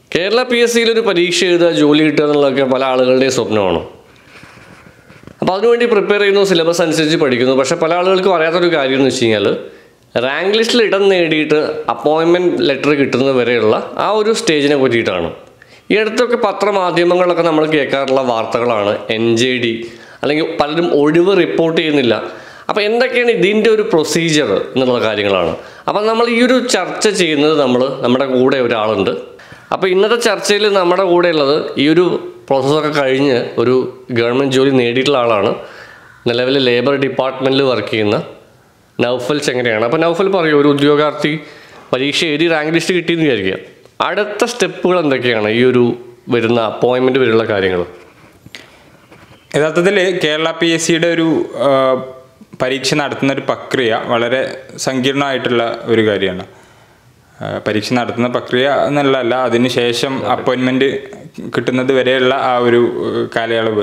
Kerala P S സിയിൽ ഒരു പരീക്ഷ എഴുതുക ജോലി കിട്ടുക എന്നുള്ളതൊക്കെ പല ആളുകളുടെയും സ്വപ്നമാണ് അപ്പോൾ അതിനുവേണ്ടി പ്രിപ്പയർ ചെയ്യുന്നു സിലബസ് അനുസരിച്ച് പഠിക്കുന്നു പക്ഷേ പല ആളുകൾക്കും അറിയാത്തൊരു കാര്യം എന്ന് വെച്ച് കഴിഞ്ഞാൽ റാങ്ക് ലിസ്റ്റിൽ ഇടം നേടിയിട്ട് അപ്പോയിൻമെൻറ്റ് ലെറ്റർ കിട്ടുന്നത് വരെയുള്ള ആ ഒരു സ്റ്റേജിനെ പറ്റിയിട്ടാണ് ഈ അടുത്തൊക്കെ പത്രമാധ്യമങ്ങളിലൊക്കെ നമ്മൾ കേൾക്കാറുള്ള വാർത്തകളാണ് എൻ ജെ ഡി അല്ലെങ്കിൽ പലരും ഒഴിവ് റിപ്പോർട്ട് ചെയ്യുന്നില്ല അപ്പോൾ എന്തൊക്കെയാണ് ഇതിൻ്റെ ഒരു പ്രൊസീജിയർ എന്നുള്ള കാര്യങ്ങളാണ് അപ്പം നമ്മൾ ഈ ഒരു ചർച്ച ചെയ്യുന്നത് നമ്മൾ നമ്മുടെ കൂടെ ഒരാളുണ്ട് അപ്പോൾ ഇന്നത്തെ ചർച്ചയിൽ നമ്മുടെ കൂടെ ഉള്ളത് ഈ ഒരു പ്രോസസ്സൊക്കെ കഴിഞ്ഞ് ഒരു ഗവൺമെൻറ് ജോലി നേടിയിട്ടുള്ള ആളാണ് നിലവിൽ ലേബർ ഡിപ്പാർട്ട്മെൻറ്റിൽ വർക്ക് ചെയ്യുന്ന നൗഫൽ ചെങ്ങനെയാണ് അപ്പോൾ നൗഫൽ പറയൂ ഒരു ഉദ്യോഗാർത്ഥി പരീക്ഷ എഴുതി റാങ്ക് ലിസ്റ്റ് കിട്ടിയെന്ന് വിചാരിക്കുക അടുത്ത സ്റ്റെപ്പുകൾ എന്തൊക്കെയാണ് ഈ ഒരു വരുന്ന അപ്പോയിൻമെൻറ്റ് വരെയുള്ള കാര്യങ്ങൾ യഥാർത്ഥത്തിൽ കേരള പി എസ് സിയുടെ ഒരു ആ, പരീക്ഷ നടത്തുന്ന ഒരു പ്രക്രിയ വളരെ സങ്കീർണമായിട്ടുള്ള ഒരു കാര്യമാണ് ആ, പരീക്ഷ നടത്തുന്ന പ്രക്രിയ എന്നുള്ളതല്ല അതിനുശേഷം അപ്പോയിൻമെൻറ്റ് കിട്ടുന്നത് വരെയുള്ള ആ ഒരു ഏഹ്, കാലയളവ്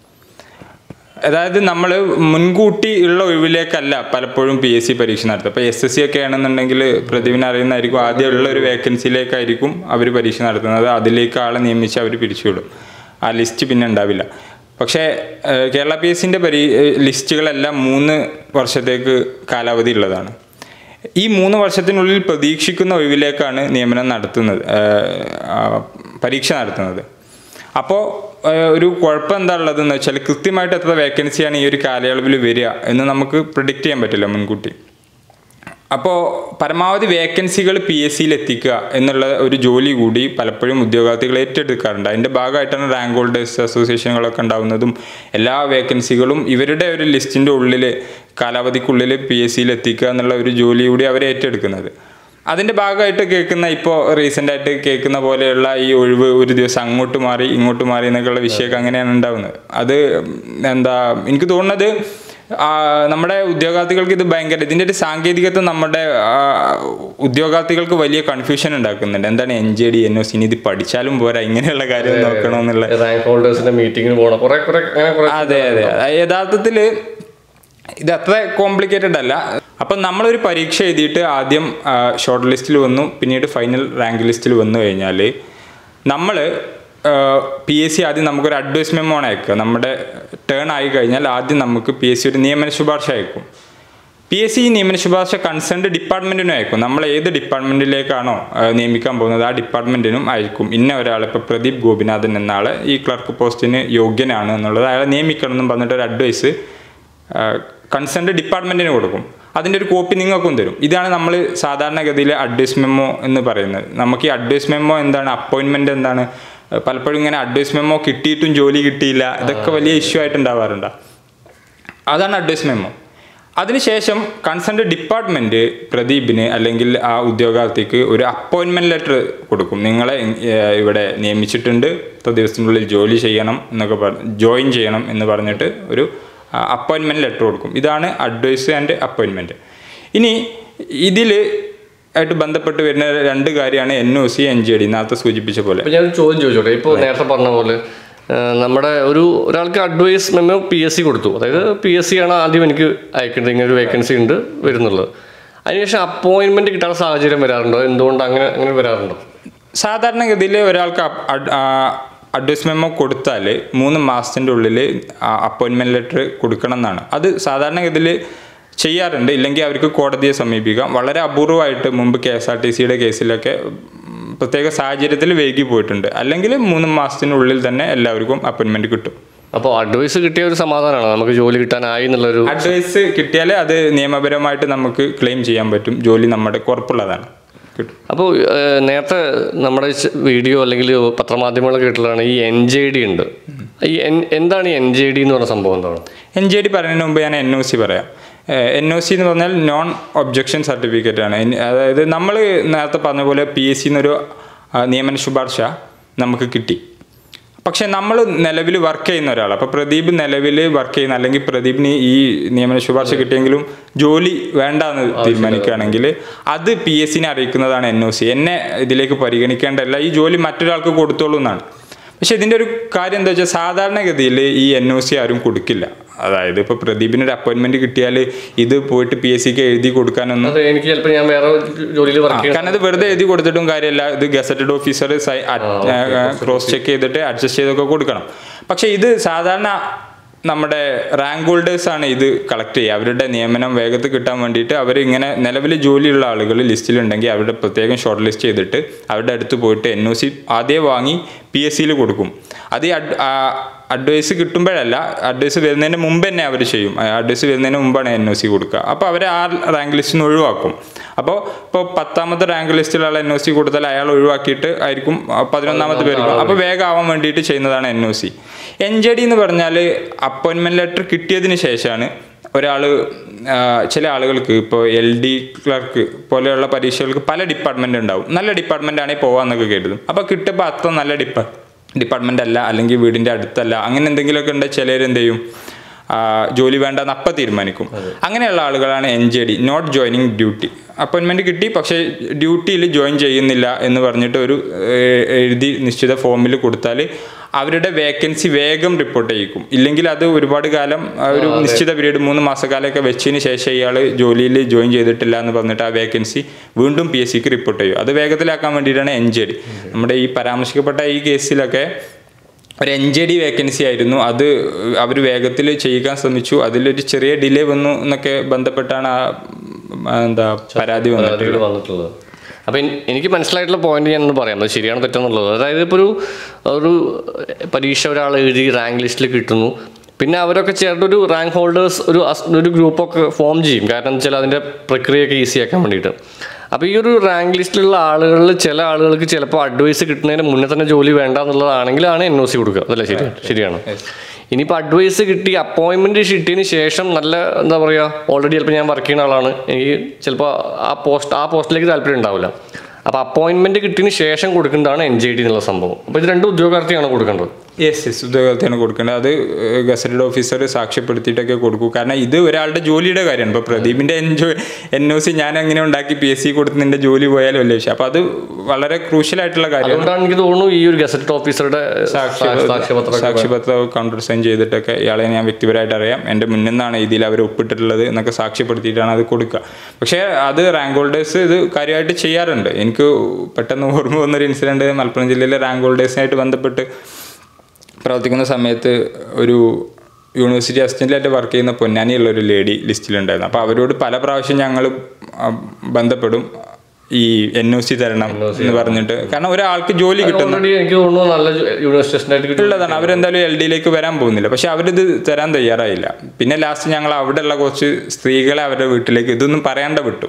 അതായത് നമ്മൾ മുൻകൂട്ടി ഉള്ള ഒഴിവിലേക്കല്ല പലപ്പോഴും പി എസ് സി പരീക്ഷ നടത്തുക ഇപ്പോൾ എസ് എസ് സി ഒക്കെ ആണെന്നുണ്ടെങ്കിൽ പ്രതിവിനെ അറിയുന്നതായിരിക്കും ആദ്യം ഉള്ള ഒരു വേക്കൻസിയിലേക്കായിരിക്കും അവർ പരീക്ഷ നടത്തുന്നത് അതിലേക്ക് ആളെ നിയമിച്ച് അവർ പിരിച്ചുവിടും ആ ലിസ്റ്റ് പിന്നെ ഉണ്ടാവില്ല പക്ഷേ ഏഹ്, കേരള പി എസ് സിൻ്റെ പരീ ഏഹ്, ലിസ്റ്റുകളെല്ലാം മൂന്ന് വർഷത്തേക്ക് കാലാവധി ഉള്ളതാണ് ഈ മൂന്ന് വർഷത്തിനുള്ളിൽ പ്രതീക്ഷിക്കുന്ന ഒഴിവിലേക്കാണ് നിയമനം നടത്തുന്നത് ഏഹ്, ആ, പരീക്ഷ നടത്തുന്നത് അപ്പോൾ ഒരു കുഴപ്പം എന്താ ഉള്ളതെന്ന് വെച്ചാൽ കൃത്യമായിട്ട് എത്ര വേക്കൻസിയാണ് ഈ ഒരു കാലയളവിൽ വരിക എന്ന് നമുക്ക് പ്രിഡിക്റ്റ് ചെയ്യാൻ പറ്റില്ല മുൻകൂട്ടി അപ്പോൾ പരമാവധി വേക്കൻസികൾ പി എസ് സിയിൽ എത്തിക്കുക എന്നുള്ള ഒരു ജോലി കൂടി പലപ്പോഴും ഉദ്യോഗാർത്ഥികൾ ഏറ്റെടുക്കാറുണ്ട് അതിൻ്റെ ഭാഗമായിട്ടാണ് റാങ്ക് ഹോൾഡേഴ്സ് അസോസിയേഷനുകളൊക്കെ ഉണ്ടാകുന്നതും എല്ലാ വേക്കൻസികളും ഇവരുടെ ഒരു ലിസ്റ്റിൻ്റെ ഉള്ളിൽ കാലാവധിക്കുള്ളിൽ പി എസ് സിയിൽ എത്തിക്കുക എന്നുള്ള ഒരു ജോലി കൂടി അവർ ഏറ്റെടുക്കുന്നത് അതിൻ്റെ ഭാഗമായിട്ട് കേൾക്കുന്ന ഇപ്പോൾ റീസെൻ്റ് ആയിട്ട് കേൾക്കുന്ന പോലെയുള്ള ഈ ഒഴിവ് ഒരു ദിവസം അങ്ങോട്ട് മാറി ഇങ്ങോട്ട് മാറി എന്നൊക്കെയുള്ള വിഷയമൊക്കെ അങ്ങനെയാണ് ഉണ്ടാവുന്നത് അത് എന്താ എനിക്ക് തോന്നുന്നത് ആ, നമ്മുടെ ഉദ്യോഗാർത്ഥികൾക്ക് ഇത് ഭയങ്കര ഇതിൻ്റെ ഒരു സാങ്കേതികത്വം നമ്മുടെ ആ, ഉദ്യോഗാർത്ഥികൾക്ക് വലിയ കൺഫ്യൂഷൻ ഉണ്ടാക്കുന്നുണ്ട് എന്താണ് N J D N O C ഇത് പഠിച്ചാലും പോരാ ഇങ്ങനെയുള്ള കാര്യം നോക്കണമെന്നുള്ള റാങ്ക് ഹോൾഡേഴ്സിൻ്റെ മീറ്റിങ്ങിന് പോകണം കുറേ കുറേ അങ്ങനെ കുറേ അതെ അതെ യഥാർത്ഥത്തിൽ ഇത് അത്ര കോംപ്ലിക്കേറ്റഡ് അല്ല അപ്പം നമ്മളൊരു പരീക്ഷ എഴുതിയിട്ട് ആദ്യം ഷോർട്ട് ലിസ്റ്റിൽ വന്നു പിന്നീട് ഫൈനൽ റാങ്ക് ലിസ്റ്റിൽ വന്നു കഴിഞ്ഞാൽ നമ്മൾ പി എസ് സി ആദ്യം നമുക്കൊരു അഡ്വൈസ് മെമ്മോ അയക്കുക നമ്മുടെ ടേൺ ആയി കഴിഞ്ഞാൽ ആദ്യം നമുക്ക് പി എസ് സി ഒരു നിയമന ശുപാർശ അയക്കും പി എസ് സി നിയമന ശുപാർശ കൺസേൺഡ് ഡിപ്പാർട്ട്മെന്റിനും അയക്കും നമ്മൾ ഏത് ഡിപ്പാർട്ട്മെന്റിലേക്കാണോ ആ, നിയമിക്കാൻ പോകുന്നത് ആ ഡിപ്പാർട്ട്മെന്റിനും അയക്കും ഇന്ന ഒരാൾ ഇപ്പോൾ പ്രദീപ് ഗോപിനാഥൻ എന്ന ആളെ ഈ ക്ലർക്ക് പോസ്റ്റിന് യോഗ്യനാണ് എന്നുള്ളത് അയാളെ നിയമിക്കണം എന്നും പറഞ്ഞിട്ട് ഒരു അഡ്വൈസ് കൺസേൺഡ് ഡിപ്പാർട്ട്മെന്റിന് കൊടുക്കും അതിൻ്റെ ഒരു കോപ്പി നിങ്ങൾക്കും തരും ഇതാണ് നമ്മൾ സാധാരണഗതിയിൽ അഡ്വൈസ് മെമ്മോ എന്ന് പറയുന്നത് നമുക്ക് ഈ അഡ്വൈസ് മെമ്മോ എന്താണ് അപ്പോയിൻമെന്റ് എന്താണ് ഏഹ് പലപ്പോഴും ഇങ്ങനെ അഡ്വൈസ് മെമ്മോ കിട്ടിയിട്ടും ജോലി കിട്ടിയില്ല ഇതൊക്കെ വലിയ ഇഷ്യൂ ആയിട്ടുണ്ടാവാറുണ്ട് അതാണ് അഡ്വൈസ് മെമ്മോ അതിനുശേഷം കൺസേൺഡ് ഡിപ്പാർട്ട്മെന്റ് പ്രദീപിന് അല്ലെങ്കിൽ ആ ഉദ്യോഗാർത്ഥിക്ക് ഒരു അപ്പോയിൻമെന്റ് ലെറ്റർ കൊടുക്കും നിങ്ങളെ ഏഹ്, ഇവിടെ നിയമിച്ചിട്ടുണ്ട് ഇത്ര ദിവസത്തിനുള്ളിൽ ജോലി ചെയ്യണം എന്നൊക്കെ പറഞ്ഞ് ജോയിൻ ചെയ്യണം എന്ന് പറഞ്ഞിട്ട് ഒരു അപ്പോയിൻമെന്റ് ലെറ്റർ കൊടുക്കും ഇതാണ് അഡ്വൈസ് ആൻഡ് അപ്പോയിൻമെന്റ് ഇനി ഇതിൽ ആയിട്ട് ബന്ധപ്പെട്ട് വരുന്ന രണ്ട് കാര്യമാണ് N O C N G D നേരത്തെ സൂചിപ്പിച്ച പോലെ അപ്പോൾ ഞാൻ ഒരു ചോദ്യം ചോദിച്ചോട്ടെ ഇപ്പോൾ നേരത്തെ പറഞ്ഞ പോലെ ആ, നമ്മുടെ ഒരു ഒരാൾക്ക് advice memo P S C കൊടുത്തു അതായത് പി എസ് സി ആണ് ആദ്യം എനിക്ക് അയക്കേണ്ടത് ഇങ്ങനെ ഒരു വേക്കൻസി ഉണ്ട് വരുന്നുള്ളത് അതിനുശേഷം അപ്പോയിൻമെന്റ് കിട്ടാൻ സാഹചര്യം വരാറുണ്ടോ എന്തുകൊണ്ട് അങ്ങനെ അങ്ങനെ വരാറുണ്ടോ സാധാരണഗതിയിൽ ഒരാൾക്ക് അഡ്വൈസ് മെമ്മോ കൊടുത്താൽ മൂന്ന് മാസത്തിൻ്റെ ഉള്ളിൽ അപ്പോയിൻമെൻറ്റ് ലെറ്റർ കൊടുക്കണം എന്നാണ് അത് സാധാരണഗതിയിൽ ചെയ്യാറുണ്ട് ഇല്ലെങ്കിൽ അവർക്ക് കോടതിയെ സമീപിക്കാം വളരെ അപൂർവമായിട്ട് മുമ്പ് കെ എസ് ആർ ടി സിയുടെ കേസിലൊക്കെ ഉം, പ്രത്യേക സാഹചര്യത്തിൽ വൈകി പോയിട്ടുണ്ട് അല്ലെങ്കിൽ മൂന്ന് മാസത്തിനുള്ളിൽ തന്നെ എല്ലാവർക്കും അപ്പോയിൻമെൻറ്റ് കിട്ടും അപ്പോൾ അഡ്വൈസ് കിട്ടിയ ഒരു സമാധാനമാണ് നമുക്ക് ജോലി കിട്ടാനായി എന്നുള്ളൊരു അഡ്വൈസ് കിട്ടിയാൽ അത് നിയമപരമായിട്ട് നമുക്ക് ക്ലെയിം ചെയ്യാൻ പറ്റും ജോലി നമ്മുടെ കുറപ്പുള്ളതാണ് കിട്ടും അപ്പോൾ നേരത്തെ നമ്മുടെ ച- വീഡിയോ അല്ലെങ്കിൽ പത്രമാധ്യമങ്ങൾ കേട്ടിട്ടുള്ളതാണ് ഈ എൻ ജെ ഡി ഉണ്ട് ഈ എൻ- എന്താണ് ഈ എൻ ജെ ഡി എന്ന് പറഞ്ഞ സംഭവം എന്താണ് എൻ ജെ ഡി പറയുന്നതിന് മുമ്പ് ഞാൻ എൻ ഒ സി പറയാം എൻ ഒ സി എന്ന് പറഞ്ഞാൽ നോൺ ഒബ്ജക്ഷൻ സർട്ടിഫിക്കറ്റ് ആണ് എൻ- അതായത് നമ്മൾ നേരത്തെ പറഞ്ഞ പോലെ പി എസ് സിന്നൊരു നിയമന ശുപാർശ നമുക്ക് കിട്ടി പക്ഷെ നമ്മൾ നിലവിൽ വർക്ക് ചെയ്യുന്ന ഒരാൾ അപ്പോൾ പ്രദീപ് നിലവിൽ വർക്ക് ചെയ്യുന്ന അല്ലെങ്കിൽ പ്രദീപിന് ഈ നിയമന ശുപാർശ കിട്ടിയെങ്കിലും ജോലി വേണ്ട എന്ന് തീരുമാനിക്കുകയാണെങ്കിൽ അത് പി എസ് സിനെ അറിയിക്കുന്നതാണ് എൻ ഒ സി എന്നെ ഇതിലേക്ക് പരിഗണിക്കേണ്ടതല്ല ഈ ജോലി മറ്റൊരാൾക്ക് കൊടുത്തോളൂ എന്നാണ് പക്ഷെ ഇതിൻ്റെ ഒരു കാര്യം എന്താ വെച്ചാൽ സാധാരണഗതിയിൽ ഈ എൻ ഒ സി ആരും കൊടുക്കില്ല അതായത് ഇപ്പോൾ പ്രദീപിന് ഒരു അപ്പോയിൻമെന്റ് കിട്ടിയാൽ ഇത് പോയിട്ട് പി എസ് സിക്ക് എഴുതി കൊടുക്കാനൊന്നും അത് എനിക്ക് ചിലപ്പോൾ ഞാൻ വേറെ ജോലിയിൽ വർക്ക് ചെയ്യണം കാരണം ഇത് വെറുതെ എഴുതി കൊടുത്തിട്ടും കാര്യമില്ല ഇത് ഗസറ്റഡ് ഓഫീസർ ക്രോസ് ചെക്ക് ചെയ്തിട്ട് അഡ്ജസ്റ്റ് ചെയ്തൊക്കെ കൊടുക്കണം പക്ഷെ ഇത് സാധാരണ നമ്മുടെ റാങ്ക് ഹോൾഡേഴ്സ് ആണ് ഇത് കളക്ട് ചെയ്യുക അവരുടെ നിയമനം വേഗത്തിൽ കിട്ടാൻ വേണ്ടിയിട്ട് അവർ ഇങ്ങനെ നിലവിൽ ജോലിയുള്ള ആളുകൾ ലിസ്റ്റിലുണ്ടെങ്കിൽ അവരുടെ പ്രത്യേകം ഷോർട്ട് ലിസ്റ്റ് ചെയ്തിട്ട് അവരുടെ അടുത്ത് പോയിട്ട് എൻ ഒ സി ആദ്യം വാങ്ങി പി എസ് സിയിൽ കൊടുക്കും അത് ഈ അഡ്- ആ അഡ്വൈസ് കിട്ടുമ്പോഴല്ല അഡ്വൈസ് വരുന്നതിന് മുമ്പ് തന്നെ അവർ ചെയ്യും അഡ്വൈസ് വരുന്നതിന് മുമ്പാണ് എൻ ഒ സി കൊടുക്കുക അപ്പോൾ അവരെ ആ റാങ്ക് ലിസ്റ്റിൽ നിന്ന് ഒഴിവാക്കും അപ്പോൾ ഇപ്പോൾ പത്താമത്തെ റാങ്ക് ലിസ്റ്റിലുള്ള എൻ ഒ സി കൊടുത്താൽ അയാൾ ഒഴിവാക്കിയിട്ട് ആയിരിക്കും ആ, പതിനൊന്നാമത്തെ പേര് അപ്പോൾ വേഗം ആവാൻ വേണ്ടിയിട്ട് ചെയ്യുന്നതാണ് N O C N J D എന്ന് പറഞ്ഞാൽ അപ്പോയിൻമെൻറ്റ് ലെറ്റർ കിട്ടിയതിന് ശേഷമാണ് ഒരാൾ ചില ആളുകൾക്ക് ഇപ്പോൾ എൽ ഡി ക്ലർക്ക് പോലെയുള്ള പരീക്ഷകൾക്ക് പല ഡിപ്പാർട്ട്മെൻ്റ് ഉണ്ടാവും നല്ല ഡിപ്പാർട്ട്മെൻ്റ് ആണെങ്കിൽ പോകാമെന്നൊക്കെ കരുതും അപ്പോൾ കിട്ടുമ്പോൾ അത്ര നല്ല ഡിപ്പാ ഡിപ്പാർട്ട്മെൻ്റ് അല്ല അല്ലെങ്കിൽ വീടിൻ്റെ അടുത്തല്ല അങ്ങനെ എന്തെങ്കിലുമൊക്കെ ഉണ്ടെങ്കിൽ ചിലർ എന്ത് ചെയ്യും ആ, ജോലി വേണ്ടെന്ന് അപ്പം തീരുമാനിക്കും അങ്ങനെയുള്ള ആളുകളാണ് N J D not joining duty appointment കിട്ടി പക്ഷേ ഡ്യൂട്ടിയിൽ ജോയിൻ ചെയ്യുന്നില്ല എന്ന് പറഞ്ഞിട്ട് ഒരു ഏഹ്, എഴുതി നിശ്ചിത ഫോമിൽ കൊടുത്താൽ അവരുടെ വേക്കൻസി വേഗം റിപ്പോർട്ട് ചെയ്യിക്കും ഇല്ലെങ്കിൽ അത് ഒരുപാട് കാലം ആ, ഒരു നിശ്ചിത പീരീഡ് മൂന്ന് മാസക്കാലമൊക്കെ വെച്ചതിന് ശേഷം ഇയാൾ ജോലിയിൽ ജോയിൻ ചെയ്തിട്ടില്ല എന്ന് പറഞ്ഞിട്ട് ആ വേക്കൻസി വീണ്ടും പി എസ് സിക്ക് റിപ്പോർട്ട് ചെയ്യും അത് വേഗത്തിലാക്കാൻ വേണ്ടിയിട്ടാണ് എൻ ജെ ഡി നമ്മുടെ ഈ പരാമർശിക്കപ്പെട്ട ഈ കേസിലൊക്കെ ഒരു എൻ ജെ ഡി വേക്കൻസി ആയിരുന്നു അത് അവർ വേഗത്തിൽ ചെയ്യിക്കാൻ ശ്രമിച്ചു അതിലൊരു ചെറിയ ഡിലേ വന്നു എന്നൊക്കെ ബന്ധപ്പെട്ടാണ് ആ ഉം, എന്താ പരാതി വന്നത് പരാതികൾ വന്നിട്ടുള്ളത് അപ്പം എൻ- എനിക്ക് മനസ്സിലായിട്ടുള്ള പോയിന്റ് ഞാനൊന്ന് പറയാം അത് ശരിയാണ് തെറ്റെന്നുള്ളത് അതായത് ഇപ്പോൾ ഒരു ഒരു പരീക്ഷ ഒരാൾ എഴുതി റാങ്ക് ലിസ്റ്റിൽ കിട്ടുന്നു പിന്നെ അവരൊക്കെ ചേർന്നൊരു റാങ്ക് ഹോൾഡേഴ്സ് ഒരു അസ്- ഒരു ഗ്രൂപ്പൊക്കെ ഫോം ചെയ്യും കാരണം എന്താ വെച്ചാൽ അതിൻ്റെ പ്രക്രിയയൊക്കെ ഈസി ആക്കാൻ വേണ്ടിയിട്ട് അപ്പോൾ ഈ ഒരു റാങ്ക് ലിസ്റ്റിലുള്ള ആളുകളിൽ ചില ആളുകൾക്ക് ചിലപ്പോൾ അഡ്വൈസ് കിട്ടുന്നതിന് മുന്നേ തന്നെ ജോലി വേണ്ട എന്നുള്ളതാണെങ്കിലാണ് എൻ ഒ സി കൊടുക്കുക അതല്ലേ ശരി ശരിയാണ് ഇനിയിപ്പോൾ അഡ്വൈസ് കിട്ടി അപ്പോയിൻമെൻറ്റ് കിട്ടിയതിന് ശേഷം നല്ല എന്താ പറയുക ഓൾറെഡി ചിലപ്പോൾ ഞാൻ വർക്ക് ചെയ്യുന്ന ആളാണ് എനിക്ക് ചിലപ്പോൾ ആ പോസ്റ്റ് ആ പോസ്റ്റിലേക്ക് താല്പര്യം ഉണ്ടാവില്ല അപ്പോൾ അപ്പോയിൻമെൻറ്റ് കിട്ടിയതിന് ശേഷം കൊടുക്കേണ്ടതാണ് എൻ ജി ഡി എന്നുള്ള സംഭവം അപ്പോൾ ഇത് രണ്ട് ഉദ്യോഗാർത്ഥിയാണ് കൊടുക്കേണ്ടത് യെസ് യെസ് ഉദ്യോഗത്തെയാണ് കൊടുക്കേണ്ടത് അത് ഗസറ്റഡ് ഓഫീസർ സാക്ഷ്യപ്പെടുത്തിയിട്ടൊക്കെ കൊടുക്കൂ കാരണം ഇത് ഒരാളുടെ ജോലിയുടെ കാര്യമാണ് ഇപ്പോൾ പ്രദീപിൻ്റെ എൻജോ എൻ ഒ സി ഞാൻ എങ്ങനെ ഉണ്ടാക്കി പി എസ് സി കൊടുത്ത് നിന്റെ ജോലി പോയാലും വലിയ വിഷയം അപ്പോൾ അത് വളരെ ക്രൂഷ്യൽ ആയിട്ടുള്ള കാര്യമാണ് അതുകൊണ്ടാണ് എനിക്ക് തോന്നുന്നു ഈ ഒരു ഗസറ്റ് ഓഫീസറുടെ സാക്ഷ്യപത്രം സാക്ഷ്യപത്ര കൗണ്ടർ സൈൻ ചെയ്തിട്ടൊക്കെ ഇയാളെ ഞാൻ വ്യക്തിപരമായിട്ട് അറിയാം എൻ്റെ മുന്നിൽ നിന്നാണ് ഇതിൽ അവർ ഒപ്പിട്ടിട്ടുള്ളത് എന്നൊക്കെ സാക്ഷ്യപ്പെടുത്തിയിട്ടാണ് അത് കൊടുക്കുക പക്ഷേ അത് റാങ്ക് ഹോൾഡേഴ്സ് ഇത് കാര്യമായിട്ട് ചെയ്യാറുണ്ട് എനിക്ക് പെട്ടെന്ന് ഓർമ്മ വന്നൊരു ഇൻസിഡൻറ്റ് മലപ്പുറം ജില്ലയിലെ റാങ്ക് ഹോൾഡേഴ്സിനായിട്ട് ബന്ധപ്പെട്ട് പ്രവർത്തിക്കുന്ന സമയത്ത് ഒരു യൂണിവേഴ്സിറ്റി അസിസ്റ്റൻ്റായിട്ട് വർക്ക് ചെയ്യുന്ന പൊന്നാനിയുള്ള ഒരു ലേഡി ലിസ്റ്റിലുണ്ടായിരുന്നു അപ്പോൾ അവരോട് പല പ്രാവശ്യം ഞങ്ങൾ ബന്ധപ്പെടും ഈ എൻ ഒ സി തരണം എന്ന് പറഞ്ഞിട്ട് കാരണം ഒരാൾക്ക് ജോലി കിട്ടുന്ന ഓൾറെഡി എനിക്ക് തോന്നുന്നു നല്ല യൂണിവേഴ്സിറ്റി കിട്ടും ഉള്ളതാണ് അവരെന്തായാലും എൽ ഡിയിലേക്ക് വരാൻ പോകുന്നില്ല പക്ഷെ അവരിത് തരാൻ തയ്യാറായില്ല പിന്നെ ലാസ്റ്റ് ഞങ്ങൾ അവിടെയുള്ള കുറച്ച് സ്ത്രീകളെ അവരുടെ വീട്ടിലേക്ക് ഇതൊന്നും പറയാണ്ട വിട്ടു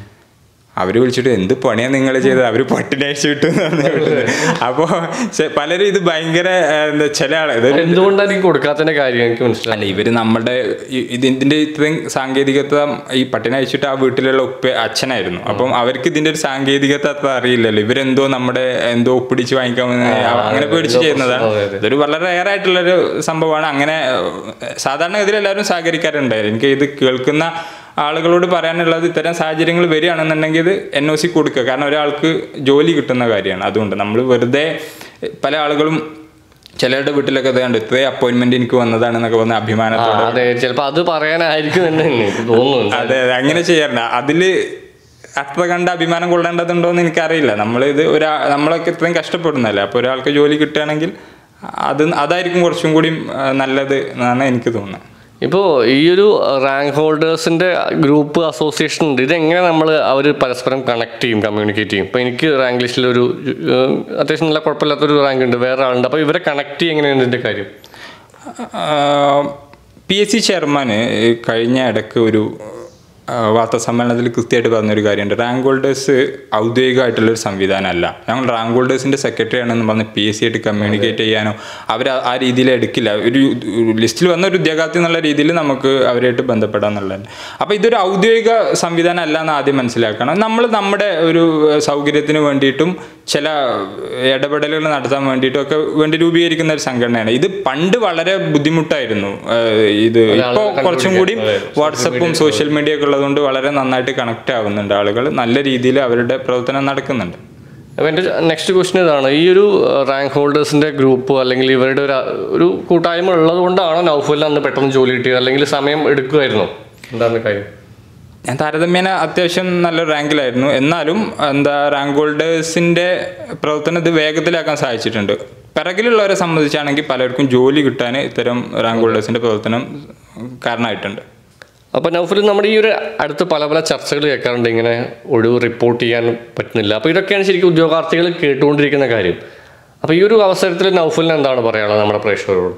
അവര് വിളിച്ചിട്ട് എന്ത് പണിയാണ് നിങ്ങൾ ചെയ്തത് അവര് പട്ടിണി അയച്ചു വിട്ടു എന്നാണ് വിട്ടത് അപ്പോൾ പലരും ഇത് ഭയങ്കര ആ, എന്താ ചില ആളെ ഇതൊരു എന്തുകൊണ്ടാണ് എനിക്ക് കൊടുക്കാത്തതിന്റെ കാര്യം എനിക്ക് മനസ്സിലായി അല്ല ഇവര് നമ്മുടെ ഈ- ഇത് ഇതിന്റെ ഇത്രയും സാങ്കേതികത ഈ പട്ടിണ അയച്ചിട്ട് ആ വീട്ടിലുള്ള ഉപ്പ അച്ഛനായിരുന്നു അപ്പം അവർക്ക് ഇതിന്റെ ഒരു സാങ്കേതികത അത്ര അറിയില്ലല്ലോ ഇവരെന്തോ നമ്മുടെ എന്തോ ഒപ്പിടിച്ച് വാങ്ങിക്കാൻ വന്ന- അങ്ങനെ പേടിച്ച് ചെയ്യുന്നതാണ് അതെ, അതെ. ഇതൊരു വളരെ റയർ ആയിട്ടുള്ളൊരു സംഭവമാണ് അങ്ങനെ ഏഹ്, സാധാരണ ഇതിലെല്ലാവരും സഹകരിക്കാറുണ്ട് എനിക്ക് ഇത് കേൾക്കുന്ന ആളുകളോട് പറയാനുള്ളത് ഇത്തരം സാഹചര്യങ്ങൾ വരികയാണെന്നുണ്ടെങ്കിൽ ഇത് എൻ ഒ സി കൊടുക്കുക കാരണം ഒരാൾക്ക് ജോലി കിട്ടുന്ന കാര്യമാണ് അതുകൊണ്ട് നമ്മൾ വെറുതെ പല ആളുകളും ചിലരുടെ വീട്ടിലൊക്കെ ഇതുണ്ട് ഇത്രയും അപ്പോയിന്റ്മെന്റ് എനിക്ക് വന്നതാണെന്നൊക്കെ പറഞ്ഞ ആ, അഭിമാനത്തോടെ അതെ ചിലപ്പോൾ അത് പറയാനായിരിക്കും എന്ന് എനിക്ക് തോന്നുന്നു അതെ അതെ അങ്ങനെ ചെയ്യാറുണ്ട് അതില് അത്ര കണ്ട അഭിമാനം കൊള്ളേണ്ടതുണ്ടോ എന്ന് എനിക്കറിയില്ല നമ്മൾ ഇത് ഒരാ നമ്മളൊക്കെ ഇത്രയും കഷ്ടപ്പെടുന്നല്ലേ അപ്പോൾ ഒരാൾക്ക് ജോലി കിട്ടുകയാണെങ്കിൽ അത് അതായിരിക്കും കുറച്ചും കൂടി ആ, നല്ലത് എന്നാണ് എനിക്ക് തോന്നുന്നത് ഇപ്പോൾ ഈ ഒരു റാങ്ക് ഹോൾഡേഴ്സിന്റെ ഗ്രൂപ്പ് അസോസിയേഷൻ ഉണ്ട് ഇതെങ്ങനെ നമ്മൾ അവർ പരസ്പരം കണക്ട് ചെയ്യും കമ്മ്യൂണിക്കേറ്റ് ചെയ്യും ഇപ്പോൾ എനിക്ക് റാങ്ക് ലിസ്റ്റിൽ ഒരു ഏഹ്, അത്യാവശ്യം നല്ല കുഴപ്പമില്ലാത്തൊരു റാങ്ക് ഉണ്ട് വേറെ ആളുണ്ട് അപ്പോൾ ഇവരെ കണക്ട് ചെയ്യും എങ്ങനെയാണ് ഇതിന്റെ കാര്യം പി എസ് സി ചെയർമാന് കഴിഞ്ഞ ഇടയ്ക്ക് ഒരു ആ, വാർത്താ സമ്മേളനത്തിൽ കൃത്യമായിട്ട് പറഞ്ഞൊരു കാര്യമുണ്ട് റാങ്ക് ഹോൾഡേഴ്സ് ഔദ്യോഗികമായിട്ടുള്ളൊരു സംവിധാനമല്ല ഞങ്ങൾ റാങ്ക് ഹോൾഡേഴ്സിൻ്റെ സെക്രട്ടറി ആണെന്ന് പറഞ്ഞ് പി എസ് സി ആയിട്ട് കമ്മ്യൂണിക്കേറ്റ് ചെയ്യാനോ അവർ ആ രീതിയിൽ എടുക്കില്ല ഒരു ലിസ്റ്റിൽ വന്ന ഒരു ഉദ്യോഗാർത്ഥി എന്നുള്ള രീതിയിൽ നമുക്ക് അവരായിട്ട് ബന്ധപ്പെടാന്നുള്ളത് അപ്പോൾ ഇതൊരു ഔദ്യോഗിക സംവിധാനം അല്ല എന്ന് ആദ്യം മനസ്സിലാക്കണം നമ്മൾ നമ്മുടെ ഒരു ഏഹ്, സൗകര്യത്തിന് വേണ്ടിയിട്ടും ചില ഇടപെടലുകൾ നടത്താൻ വേണ്ടിയിട്ടും ഒക്കെ വേണ്ടി രൂപീകരിക്കുന്ന ഒരു സംഘടനയാണ് ഇത് പണ്ട് വളരെ ബുദ്ധിമുട്ടായിരുന്നു ഏഹ്, ഇത് ഇപ്പോൾ കുറച്ചും കൂടി വാട്സപ്പും സോഷ്യൽ മീഡിയ ഒക്കെ ഉള്ളതുകൊണ്ട് വളരെ നന്നായിട്ട് കണക്ട് ആവുന്നുണ്ട് ആളുകൾ നല്ല രീതിയിൽ അവരുടെ പ്രവർത്തനം നടക്കുന്നുണ്ട് അപ്പോൾ എൻ്റെ നെക്സ്റ്റ് ക്വസ്റ്റ്യൻ ഇതാണ് ഈ ഒരു റാങ്ക് ഹോൾഡേഴ്സിൻ്റെ ഗ്രൂപ്പ് അല്ലെങ്കിൽ ഇവരുടെ ഒരു ഒരു കൂട്ടായ്മ ഉള്ളത് കൊണ്ടാണോ നൗഫലിന് അന്ന് പെട്ടെന്ന് ജോലി കിട്ടിയത് അല്ലെങ്കിൽ സമയം എടുക്കുമായിരുന്നോ എന്താണ് കാര്യം ഞാൻ താരതമ്യേന അത്യാവശ്യം നല്ല റാങ്കിലായിരുന്നു എന്നാലും എന്താ റാങ്ക് ഹോൾഡേഴ്സിൻ്റെ പ്രവർത്തനം ഇത് വേഗത്തിലാക്കാൻ സാധിച്ചിട്ടുണ്ട് പിറകിലുള്ളവരെ സംബന്ധിച്ചാണെങ്കിൽ പലർക്കും ജോലി കിട്ടാൻ ഇത്തരം റാങ്ക് ഹോൾഡേഴ്സിൻ്റെ പ്രവർത്തനം കാരണമായിട്ടുണ്ട് അപ്പോൾ നൗഫൽ നമ്മുടെ ഈ ഒരു അടുത്ത് പല പല ചർച്ചകൾ കേൾക്കാറുണ്ട് ഇങ്ങനെ ഒഴിവ് റിപ്പോർട്ട് ചെയ്യാൻ പറ്റുന്നില്ല അപ്പോൾ ഇതൊക്കെയാണ് ശരിക്കും ഉദ്യോഗാർത്ഥികൾ കേട്ടുകൊണ്ടിരിക്കുന്ന കാര്യം അപ്പോൾ ഈ ഒരു അവസരത്തിൽ നൗഫലിന് എന്താണ് പറയാനുള്ളത് നമ്മുടെ പ്രേക്ഷകരോട്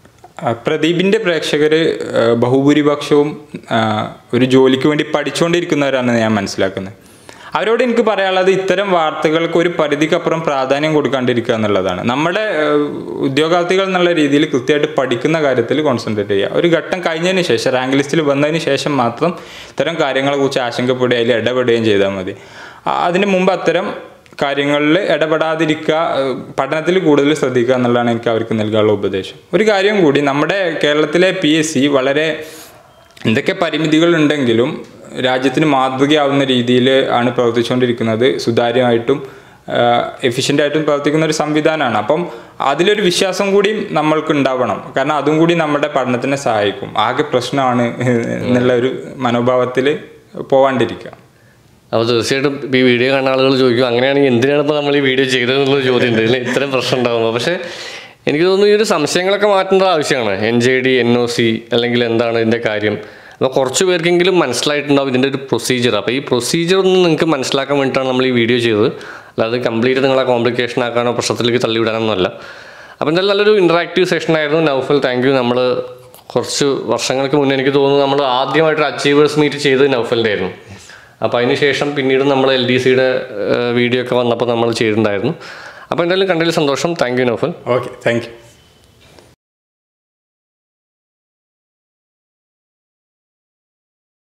ആ, പ്രദീപിൻ്റെ പ്രേക്ഷകർ ബഹുഭൂരിപക്ഷവും ആ, ഒരു ജോലിക്ക് വേണ്ടി പഠിച്ചുകൊണ്ടിരിക്കുന്നവരാണെന്ന് ഞാൻ മനസ്സിലാക്കുന്നത് അവരോട് എനിക്ക് പറയാനുള്ളത് ഇത്തരം വാർത്തകൾക്ക് ഒരു പരിധിക്കപ്പുറം പ്രാധാന്യം കൊടുക്കാണ്ടിരിക്കുക എന്നുള്ളതാണ് നമ്മുടെ ആ, ഉദ്യോഗാർത്ഥികൾ എന്നുള്ള രീതിയിൽ കൃത്യമായിട്ട് പഠിക്കുന്ന കാര്യത്തിൽ കോൺസെൻട്രേറ്റ് ചെയ്യുക ഒരു ഘട്ടം കഴിഞ്ഞതിന് ശേഷം റാങ്ക് ലിസ്റ്റിൽ വന്നതിന് ശേഷം മാത്രം ഇത്തരം കാര്യങ്ങളെക്കുറിച്ച് ആശങ്കപ്പെടുകയും അതിൽ ഇടപെടുകയും ചെയ്താൽ മതി ആ, അതിന് മുമ്പ് അത്തരം കാര്യങ്ങളിൽ ഇടപെടാതിരിക്കുക ഏഹ് പഠനത്തിൽ കൂടുതൽ ശ്രദ്ധിക്കുക എന്നുള്ളതാണ് എനിക്ക് അവർക്ക് നൽകാനുള്ള ഉപദേശം ഒരു കാര്യം കൂടി നമ്മുടെ കേരളത്തിലെ പി എസ് സി വളരെ എന്തൊക്കെ പരിമിതികൾ ഉണ്ടെങ്കിലും രാജ്യത്തിന് മാതൃകയാവുന്ന രീതിയിൽ ആണ് പ്രവർത്തിച്ചുകൊണ്ടിരിക്കുന്നത് സുതാര്യമായിട്ടും എഫിഷ്യൻ്റ് ആയിട്ടും പ്രവർത്തിക്കുന്ന ഒരു സംവിധാനമാണ് അപ്പം അതിലൊരു വിശ്വാസം കൂടി നമ്മൾക്ക് ഉണ്ടാവണം കാരണം അതും കൂടി നമ്മുടെ പഠനത്തിനെ സഹായിക്കും ആകെ പ്രശ്നമാണ് എന്നുള്ള ഒരു മനോഭാവത്തിൽ പോവാണ്ടിരിക്കുക അപ്പോൾ തീർച്ചയായിട്ടും ഇപ്പൊ ഈ വീഡിയോ കാണുന്ന ആളുകൾ ചോദിക്കും അങ്ങനെയാണെങ്കിൽ എന്തിനാണ് ഇപ്പോൾ നമ്മൾ ഈ വീഡിയോ ചെയ്തതെന്നുള്ള ചോദ്യം ഉണ്ട് ഇതിൽ ഇത്തരം പ്രശ്നം ഉണ്ടാകുമ്പോൾ പക്ഷേ എനിക്ക് തോന്നുന്നു ഈ ഒരു സംശയങ്ങളൊക്കെ മാറ്റേണ്ട ആവശ്യമാണ് N J D N O C അല്ലെങ്കിൽ എന്താണ് ഇതിൻ്റെ കാര്യം അപ്പോൾ കുറച്ച് പേർക്കെങ്കിലും മനസ്സിലായിട്ടുണ്ടാവും ഇതിൻ്റെ ഒരു പ്രൊസീജിയർ അപ്പോൾ ഈ പ്രൊസീജിയർ ഒന്ന് നിങ്ങൾക്ക് മനസ്സിലാക്കാൻ വേണ്ടിയിട്ടാണ് നമ്മൾ ഈ വീഡിയോ ചെയ്തത് അല്ലാതെ കംപ്ലീറ്റ് നിങ്ങളെ കോംപ്ലിക്കേഷൻ ആക്കാനോ പ്രശ്നത്തിലേക്ക് തള്ളിവിടാനൊന്നുമല്ല അപ്പോൾ എന്തായാലും നല്ലൊരു ഇൻട്രാക്റ്റീവ് സെഷൻ ആയിരുന്നു നൗഫൽ താങ്ക് യു നമ്മൾ കുറച്ച് വർഷങ്ങൾക്ക് മുന്നേ എനിക്ക് തോന്നുന്നു നമ്മൾ ആദ്യമായിട്ടൊരു അച്ചീവേഴ്സ് മീറ്റ് ചെയ്തത് നൗഫലിൻ്റെ ആയിരുന്നു അപ്പോൾ അതിന് ശേഷം പിന്നീട് നമ്മൾ എൽ ഡി സിയുടെ വീഡിയോ ഒക്കെ വന്നപ്പോൾ നമ്മൾ ചെയ്തിട്ടുണ്ടായിരുന്നു അപ്പോൾ എന്തായാലും കണ്ടതിൽ സന്തോഷം thank you Naufal okay thank U